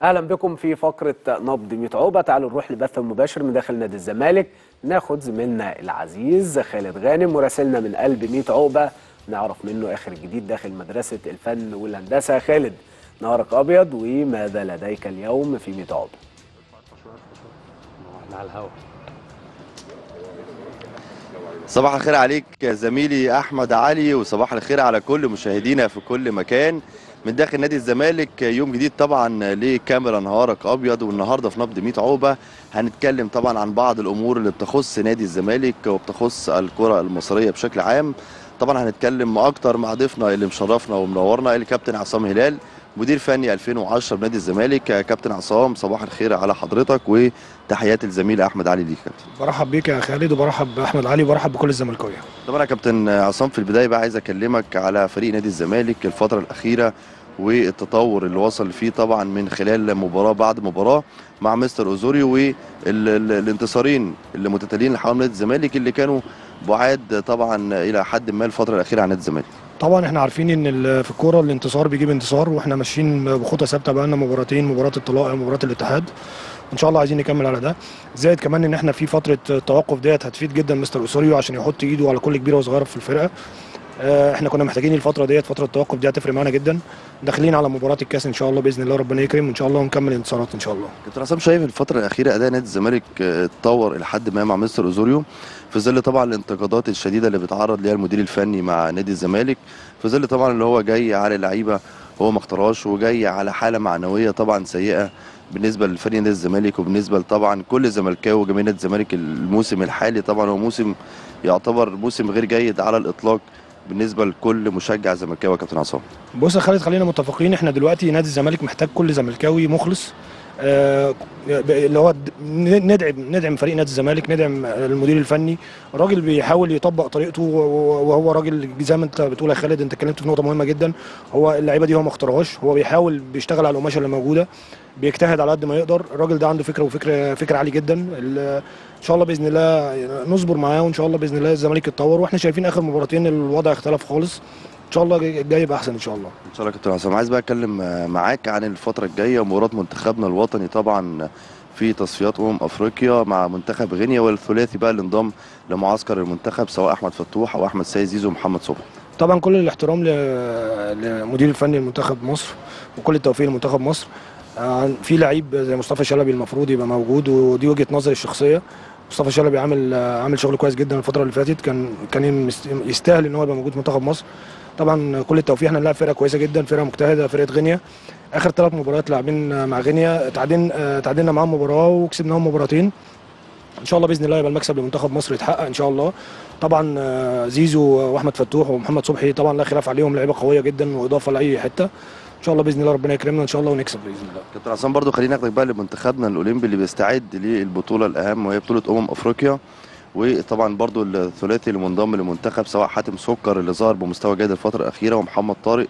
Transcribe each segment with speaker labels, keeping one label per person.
Speaker 1: اهلا بكم في فقره نبض 100 عقبه تعالوا نروح لبث مباشر من داخل نادي الزمالك ناخد زميلنا العزيز خالد غانم مراسلنا من قلب 100 عقبه نعرف منه اخر الجديد داخل مدرسه الفن والهندسه خالد نهارك ابيض وماذا لديك اليوم في 100 عقبه
Speaker 2: احنا على الهوا
Speaker 3: صباح الخير عليك زميلي احمد علي وصباح الخير على كل مشاهدينا في كل مكان من داخل نادي الزمالك يوم جديد طبعا لكاميرا نهارك ابيض والنهارده في نبض 100 عقبه هنتكلم طبعا عن بعض الامور اللي بتخص نادي الزمالك وبتخص الكره المصريه بشكل عام طبعا هنتكلم اكتر مع ضيفنا اللي مشرفنا ومنورنا الكابتن عصام هلال مدير فني 2010 بنادي الزمالك كابتن عصام صباح الخير على حضرتك وتحيات الزميل احمد علي ليك كابتن
Speaker 4: برحب بيك يا خالد وبرحب باحمد علي وبرحب بكل الزملكاويه
Speaker 3: طبعا يا كابتن عصام في البدايه بقى عايز اكلمك على فريق نادي الزمالك الفتره الاخيره والتطور اللي وصل فيه طبعا من خلال مباراه بعد مباراه مع مستر اوزوريو والانتصارين اللي متتاليين لحوالي نادي الزمالك اللي كانوا بعاد طبعا الى حد ما الفتره الاخيره عن نادي الزمالك
Speaker 4: طبعا احنا عارفين ان ال- في الكوره الانتصار بيجيب انتصار واحنا ماشيين بخطى ثابته بقى لنا مباراتين مباراه الطلائع ومباراه الاتحاد ان شاء الله عايزين نكمل على ده زائد كمان ان احنا في فتره التوقف ديت هتفيد جدا مستر اوسوريو عشان يحط ايده على كل كبيره وصغيره في الفرقه آه، احنا كنا محتاجين الفتره ديت فتره التوقف دي هتفرق معانا جدا داخلين على مباراه الكاس ان شاء الله باذن الله ربنا يكرم ان شاء الله ونكمل انتصارات ان شاء الله
Speaker 3: كابتن عصام شايف الفتره الاخيره اداء نادي الزمالك آه، اتطور الى حد ما مع مستر اوزوريو في ظل طبعا الانتقادات الشديده اللي بيتعرض ليها المدير الفني مع نادي الزمالك في ظل طبعا اللي هو جاي على لعيبه هو ما اختارهاش وجاي على حاله معنويه طبعا سيئه بالنسبه لفريق نادي الزمالك وبالنسبه طبعا كل زملكاوي وجماهير نادي الزمالك الموسم الحالي طبعا هو موسم يعتبر موسم غير جيد على الاطلاق بالنسبه لكل مشجع زملكاوي يا كابتن عصام
Speaker 4: بص يا خالد خلينا متفقين احنا دلوقتي نادي الزمالك محتاج كل زملكاوي مخلص آه، اللي هو د- ندعم ندعم فريق نادي الزمالك ندعم المدير الفني راجل بيحاول يطبق طريقته و- وهو راجل زي ما انت بتقول يا خالد انت اتكلمت في نقطه مهمه جدا هو اللعيبه دي هو ما اختارهاش هو بيحاول بيشتغل على القماشه اللي موجوده بيجتهد على قد ما يقدر الراجل ده عنده فكره وفكر فكر عالي جدا ال- ان شاء الله باذن الله نصبر معاه وان شاء الله باذن الله الزمالك يتطور واحنا شايفين اخر مباراتين الوضع اختلف خالص ان شاء الله جاي جاي يبقى احسن ان شاء الله
Speaker 3: ان شاء الله يا كابتن عصام عايز بقى اتكلم آه، معاك عن الفتره الجايه ومباراه منتخبنا الوطني طبعا في تصفيات امم افريقيا مع منتخب غينيا والثلاثي بقى اللي انضم لمعسكر المنتخب سواء احمد فتوح او احمد سيد زيزو ومحمد صبحي
Speaker 4: طبعا كل الاحترام ل- للمدير الفني لمنتخب مصر وكل التوفيق لمنتخب مصر آه، في لعيب زي مصطفى شلبي المفروض يبقى موجود ودي وجهه نظري الشخصيه مصطفى شلبي عامل آه، عامل شغل كويس جدا الفتره اللي فاتت كان كان يمس- يستاهل ان هو يبقى موجود في منتخب مصر طبعا كل التوفيق احنا بنلعب فرقه كويسه جدا فرقه مجتهده فرقه غينيا اخر ثلاث مباريات لاعبين مع غينيا تعادلنا آه، تعادلنا معاهم مباراه وكسبناهم مباراتين ان شاء الله باذن الله يبقى المكسب لمنتخب مصر يتحقق ان شاء الله طبعا آه، زيزو واحمد فتوح ومحمد صبحي طبعا لا خلاف عليهم لعيبه قويه جدا واضافه لاي حته ان شاء الله باذن الله ربنا يكرمنا ان شاء الله ونكسب باذن الله
Speaker 3: كابتن عصام برضو خلينا ناخدك بقى لمنتخبنا الاولمبي اللي بيستعد للبطوله الاهم وهي بطوله امم افريقيا وطبعا برضو الثلاثي اللي منضم للمنتخب سواء حاتم سكر اللي ظهر بمستوى جيد الفتره الاخيره ومحمد طارق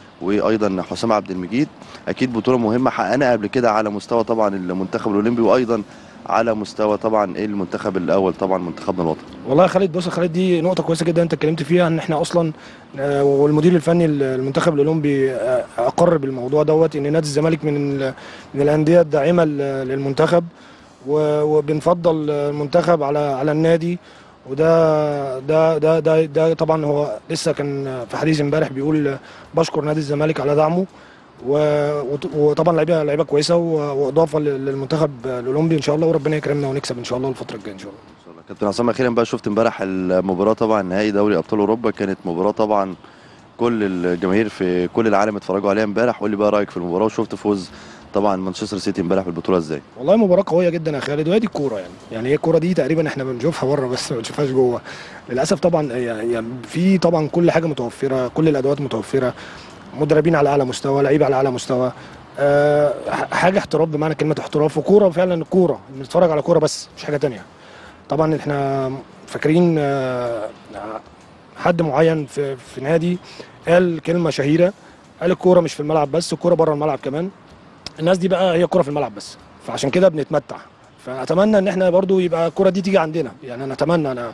Speaker 3: وايضا حسام عبد المجيد اكيد بطوله مهمه حققناها قبل كده على مستوى طبعا المنتخب الاولمبي وايضا على مستوى طبعا المنتخب الاول طبعا منتخبنا الوطني
Speaker 4: والله يا خالد بص يا خالد دي نقطه كويسه جدا انت اتكلمت فيها ان احنا اصلا آه، والمدير الفني المنتخب الاولمبي آه، اقر بالموضوع دوت ان نادي الزمالك من ال- من الانديه الداعمه ل- للمنتخب و- وبنفضل المنتخب على على النادي وده ده ده ده ده طبعا هو لسه كان في حديث امبارح بيقول بشكر نادي الزمالك على دعمه و- وط- وطبعا لعيبه لعيبه كويسه و- واضافه لل- للمنتخب الاولمبي ان شاء الله وربنا يكرمنا ونكسب ان شاء الله الفتره الجايه ان شاء الله
Speaker 3: ان شاء الله كابتن عصام اخيرا بقى شفت امبارح المباراه طبعا نهائي دوري ابطال اوروبا كانت مباراه طبعا كل الجماهير في كل العالم اتفرجوا عليها امبارح قول لي بقى رايك في المباراه وشفت فوز طبعا مانشستر سيتي امبارح بالبطوله ازاي
Speaker 4: والله مباراة قوية جدا يا خالد وهي دي الكورة يعني يعني هي الكورة دي تقريبا احنا بنشوفها بره بس ما بنشوفهاش جوه للأسف طبعا يعني في طبعا كل حاجة متوفرة كل الأدوات متوفرة مدربين على أعلى مستوى لعيبة على أعلى مستوى أه حاجة احتراف بمعنى كلمة احتراف وكورة فعلا الكورة بنتفرج على كورة بس مش حاجة تانية طبعا احنا فاكرين آه، حد معين في, في نادي قال كلمة شهيرة قال الكورة مش في الملعب بس الكورة بره الملعب كمان الناس دي بقى هي كرة في الملعب بس فعشان كده بنتمتع فاتمنى ان احنا برضو يبقى الكرة دي تيجي عندنا يعني انا اتمنى انا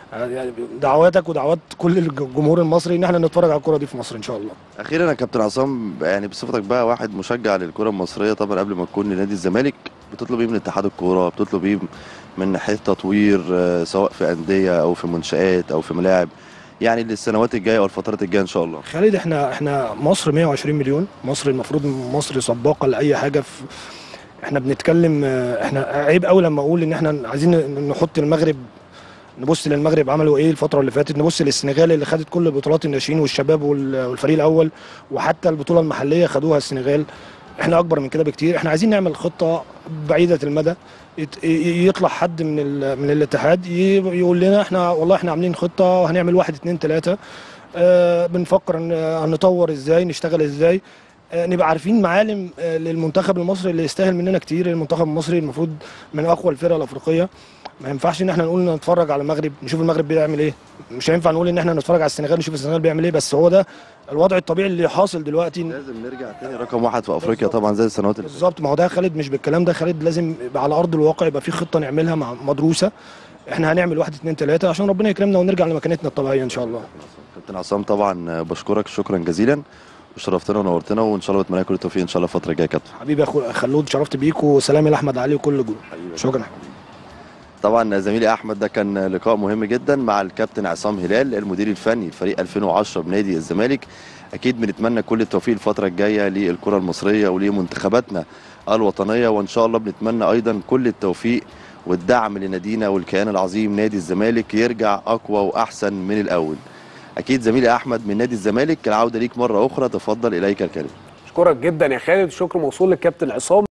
Speaker 4: يعني دعواتك ودعوات كل الجمهور المصري ان احنا نتفرج على الكره دي في مصر ان شاء الله
Speaker 3: اخيرا يا كابتن عصام يعني بصفتك بقى واحد مشجع للكره المصريه طبعا قبل ما تكون لنادي الزمالك بتطلب ايه من اتحاد الكوره بتطلب ايه من ناحيه تطوير آه، سواء في انديه او في منشات او في ملاعب يعني للسنوات الجايه او الفترات الجايه ان شاء الله
Speaker 4: خالد احنا احنا مصر 120 مليون مصر المفروض مصر سباقه لاي حاجه في احنا بنتكلم اه، احنا عيب قوي لما اقول ان احنا عايزين نحط المغرب نبص للمغرب عملوا ايه الفتره اللي فاتت نبص للسنغال اللي خدت كل بطولات الناشئين والشباب وال- والفريق الاول وحتى البطوله المحليه خدوها السنغال احنا اكبر من كده بكتير احنا عايزين نعمل خطه بعيده المدى يت- ي- يطلع حد من ال- من الاتحاد ي- يقول لنا احنا والله احنا عاملين خطه وهنعمل واحد اتنين تلاته آه، بنفكر ان آه، هنطور ازاي نشتغل ازاي آه، نبقى عارفين معالم آه، للمنتخب المصري اللي يستاهل مننا كتير المنتخب المصري المفروض من اقوى الفرق الافريقيه ما ينفعش ان احنا نقول نتفرج على المغرب نشوف المغرب بيعمل ايه مش هينفع نقول ان احنا نتفرج على السنغال نشوف السنغال بيعمل ايه بس هو ده الوضع الطبيعي اللي حاصل دلوقتي
Speaker 3: لازم نرجع تاني رقم واحد في افريقيا طبعا زي السنوات اللي فاتت
Speaker 4: بالظبط ما هو ده خالد مش بالكلام ده خالد لازم يبقى على ارض الواقع يبقى في خطه نعملها مع مدروسه احنا هنعمل واحد اتنين تلاته عشان ربنا يكرمنا ونرجع لمكانتنا الطبيعيه ان شاء الله
Speaker 3: كابتن عصام طبعا بشكرك شكرا جزيلا وشرفتنا ونورتنا وان شاء الله بتمنى كل التوفيق ان شاء الله الفتره الجايه يا كابتن
Speaker 4: حبيبي يا اخو خلود شرفت بيك وسلامي لاحمد علي وكل الجروب شكرا
Speaker 3: طبعا زميلي احمد ده كان لقاء مهم جدا مع الكابتن عصام هلال المدير الفني لفريق 2010 بنادي الزمالك اكيد بنتمنى كل التوفيق الفتره الجايه للكره المصريه ولمنتخباتنا الوطنيه وان شاء الله بنتمنى ايضا كل التوفيق والدعم لنادينا والكيان العظيم نادي الزمالك يرجع اقوى واحسن من الاول اكيد زميلي احمد من نادي الزمالك العوده ليك مره اخرى تفضل اليك الكلمه
Speaker 1: اشكرك جدا يا خالد شكر موصول للكابتن عصام